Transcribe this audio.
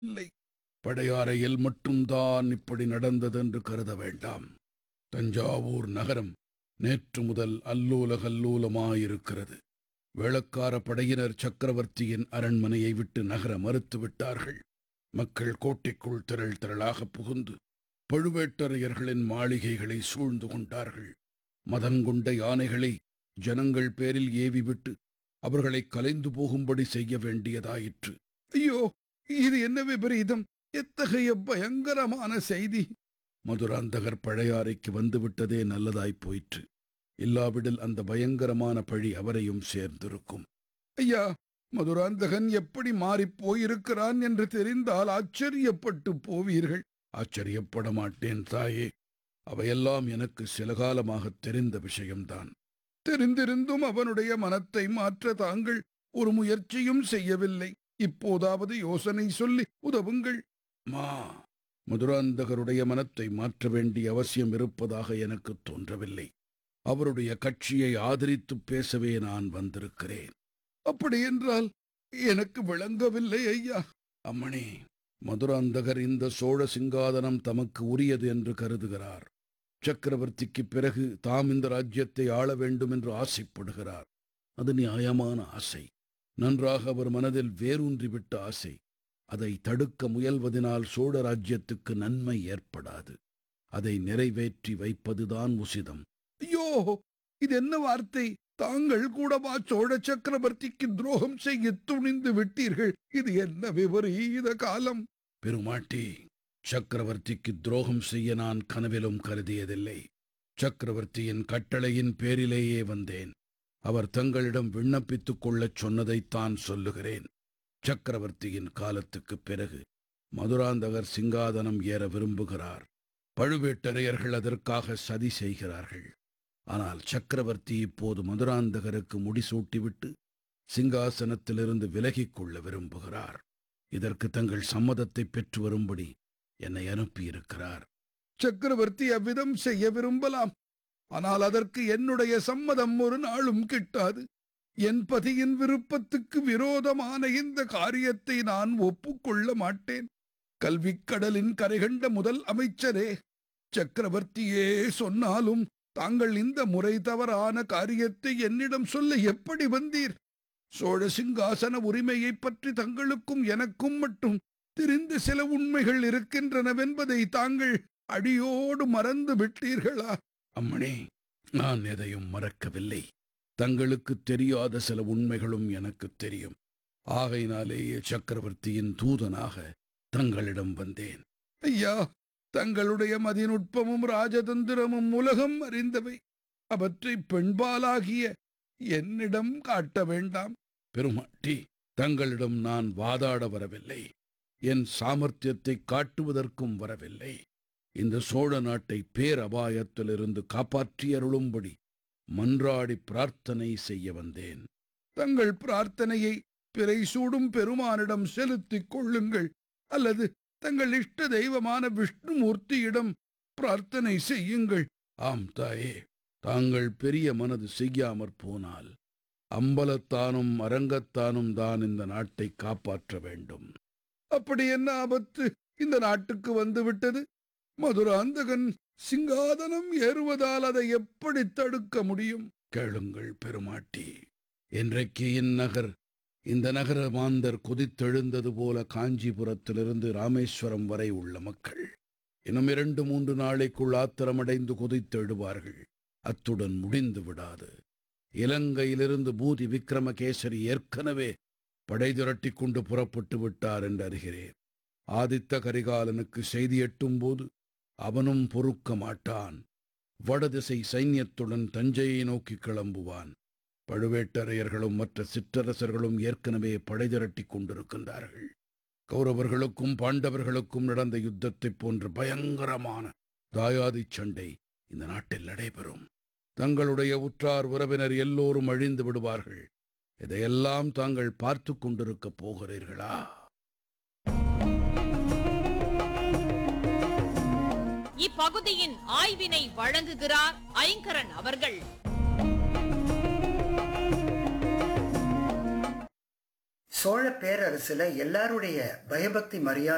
இல்லை படையாறையில் மட்டும்தான் இப்படி நடந்ததென்று கருத வேண்டாம் தஞ்சாவூர் நகரம் நேற்று முதல் அல்லூல கல்லூலமாயிருக்கிறது வேளக்கார படையினர் சக்கரவர்த்தியின் அரண்மனையை விட்டு நகர மறுத்து விட்டார்கள் மக்கள் கோட்டைக்குள் திரள் திரளாக புகுந்து பழுவேட்டரையர்களின் மாளிகைகளை சூழ்ந்து கொண்டார்கள் மதங்கொண்ட யானைகளை ஜனங்கள் பேரில் ஏவிவிட்டு அவர்களை கலைந்து போகும்படி செய்ய வேண்டியதாயிற்று ஐயோ இது என்ன விபரீதம் எத்தகைய பயங்கரமான செய்தி மதுராந்தகர் பழையாறைக்கு வந்துவிட்டதே நல்லதாய்ப் போயிற்று இல்லாவிடில் அந்த பயங்கரமான பழி அவரையும் சேர்ந்திருக்கும் ஐயா மதுராந்தகன் எப்படி மாறிப் போயிருக்கிறான் என்று தெரிந்தால் ஆச்சரியப்பட்டு போவீர்கள் ஆச்சரியப்பட மாட்டேன் தாயே அவையெல்லாம் எனக்கு சில காலமாக தெரிந்த விஷயம்தான் தெரிந்திருந்தும் அவனுடைய மனத்தை மாற்ற தாங்கள் ஒரு முயற்சியும் செய்யவில்லை இப்போதாவது யோசனை சொல்லி உதவுங்கள் மா மதுராந்தகருடைய மனத்தை மாற்ற வேண்டிய அவசியம் இருப்பதாக எனக்கு தோன்றவில்லை அவருடைய கட்சியை ஆதரித்து பேசவே நான் வந்திருக்கிறேன் அப்படியென்றால் எனக்கு விளங்கவில்லை ஐயா அம்மணி மதுராந்தகர் இந்த சோழ சிங்காதனம் தமக்கு உரியது என்று கருதுகிறார் சக்கரவர்த்திக்கு பிறகு தாம் இந்த ராஜ்யத்தை ஆள வேண்டும் என்று ஆசைப்படுகிறார் அது நியாயமான ஆசை நன்றாக அவர் மனதில் வேரூன்றிவிட்ட ஆசை அதை தடுக்க முயல்வதனால் சோழ ராஜ்யத்துக்கு நன்மை ஏற்படாது அதை நிறைவேற்றி வைப்பதுதான் உசிதம் ஐயோ இது என்ன வார்த்தை தாங்கள் கூடவா சோழ சக்கரவர்த்திக்கு துரோகம் செய்ய துணிந்து விட்டீர்கள் இது என்ன விபரீத காலம் பெருமாட்டி சக்கரவர்த்திக்கு துரோகம் செய்ய நான் கனவிலும் கருதியதில்லை சக்கரவர்த்தியின் கட்டளையின் பேரிலேயே வந்தேன் அவர் தங்களிடம் விண்ணப்பித்துக் கொள்ளச் சொன்னதைத்தான் சொல்லுகிறேன் சக்கரவர்த்தியின் காலத்துக்குப் பிறகு மதுராந்தகர் சிங்காதனம் ஏற விரும்புகிறார் பழுவேட்டரையர்கள் அதற்காக சதி செய்கிறார்கள் ஆனால் சக்கரவர்த்தி இப்போது மதுராந்தகருக்கு முடிசூட்டிவிட்டு சிங்காசனத்திலிருந்து விலகிக் கொள்ள விரும்புகிறார் இதற்கு தங்கள் சம்மதத்தை பெற்று வரும்படி என்னை அனுப்பியிருக்கிறார் சக்கரவர்த்தி அவ்விதம் செய்ய விரும்பலாம் ஆனால் அதற்கு என்னுடைய சம்மதம் ஒரு நாளும் கிட்டாது என் பதியின் விருப்பத்துக்கு விரோதமான இந்த காரியத்தை நான் ஒப்புக்கொள்ள மாட்டேன் கல்விக் கடலின் கரைகண்ட முதல் அமைச்சரே சக்கரவர்த்தியே சொன்னாலும் தாங்கள் இந்த முறை தவறான காரியத்தை என்னிடம் சொல்ல எப்படி வந்தீர் சோழ சிங்காசன உரிமையைப் பற்றி தங்களுக்கும் எனக்கும் மட்டும் தெரிந்த சில உண்மைகள் இருக்கின்றனவென்பதை தாங்கள் அடியோடு மறந்து விட்டீர்களா அம்மணி நான் எதையும் மறக்கவில்லை தங்களுக்கு தெரியாத சில உண்மைகளும் எனக்கு தெரியும் ஆகையினாலேயே சக்கரவர்த்தியின் தூதனாக தங்களிடம் வந்தேன் ஐயா தங்களுடைய மதிநுட்பமும் ராஜதந்திரமும் உலகம் அறிந்தவை அவற்றை பெண்பாலாகிய என்னிடம் காட்ட வேண்டாம் பெருமாட்டி தங்களிடம் நான் வாதாட வரவில்லை என் சாமர்த்தியத்தை காட்டுவதற்கும் வரவில்லை இந்த சோழ நாட்டை பேரபாயத்திலிருந்து காப்பாற்றியருளும்படி மன்றாடி பிரார்த்தனை செய்ய வந்தேன் தங்கள் பிரார்த்தனையை பிறை சூடும் பெருமானிடம் செலுத்திக் கொள்ளுங்கள் அல்லது தங்கள் இஷ்ட தெய்வமான விஷ்ணுமூர்த்தியிடம் பிரார்த்தனை செய்யுங்கள் ஆம் தாயே தாங்கள் பெரிய மனது செய்யாமற் போனால் அம்பலத்தானும் அரங்கத்தானும் தான் இந்த நாட்டை காப்பாற்ற வேண்டும் அப்படி என்ன ஆபத்து இந்த நாட்டுக்கு வந்துவிட்டது மதுராந்தகன் சிங்காதனம் ஏறுவதால் அதை எப்படி தடுக்க முடியும் கேளுங்கள் பெருமாட்டி இன்றைக்கு இந்நகர் இந்த நகர மாந்தர் கொதித்தெழுந்தது போல காஞ்சிபுரத்திலிருந்து ராமேஸ்வரம் வரை உள்ள மக்கள் இன்னும் இரண்டு மூன்று நாளைக்குள் ஆத்திரமடைந்து கொதித்தெழுவார்கள் அத்துடன் முடிந்து விடாது இலங்கையிலிருந்து பூதி விக்ரமகேசரி ஏற்கனவே படை திரட்டிக் கொண்டு புறப்பட்டு விட்டார் என்று அறிகிறேன் ஆதித்த கரிகாலனுக்கு செய்தி எட்டும்போது அவனும் பொறுக்க மாட்டான் வடதிசை சைன்யத்துடன் தஞ்சையை நோக்கி கிளம்புவான் பழுவேட்டரையர்களும் மற்ற சிற்றரசர்களும் ஏற்கனவே படை திரட்டிக் கொண்டிருக்கின்றார்கள் கௌரவர்களுக்கும் பாண்டவர்களுக்கும் நடந்த யுத்தத்தைப் போன்ற பயங்கரமான தாயாதிச் சண்டை இந்த நாட்டில் நடைபெறும் தங்களுடைய உற்றார் உறவினர் எல்லோரும் அழிந்து விடுவார்கள் இதையெல்லாம் தாங்கள் பார்த்து கொண்டிருக்கப் போகிறீர்களா இப்பகுதியின் ஆய்வினை வழங்குகிறார் ஐங்கரன் அவர்கள் சோழ பேரரசுல எல்லாருடைய பயபக்தி மரியாதை